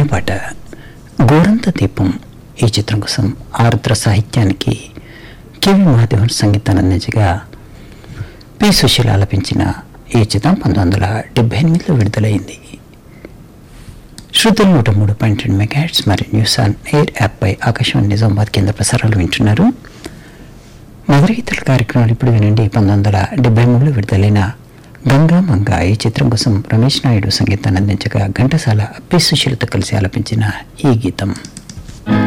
తొలి పాట గోరంత దీపం ఈ చిత్రం కోసం ఆరుద్ర సాహిత్యానికి కెవి మహాదేవన్ సంగీతాన్ని అందించగా పి సుశీల ఆలపించిన ఈ చిత్రం పంతొమ్మిది వందల డెబ్బై ఎనిమిదిలో విడుదలైంది శృతులు నూట మూడు పాయింట్ రెండు మెగాట్స్ మరియు న్యూస్ ఆన్ ఎయిర్ యాప్పై ఆకాశవాణి నిజామాబాద్ కేంద్ర ప్రసారాలు వింటున్నారు మధురగీతల కార్యక్రమాలు ఇప్పుడు వినండి పంతొమ్మిది వందల డెబ్బై మూడులో విడుదలైన గంగా మంగ ఈ చిత్రం కోసం రమేష్ నాయుడు సంగీతాన్ని అందించగా ఘంటసాల పి సుశీలతో కలిసి ఆలపించిన ఈ గీతం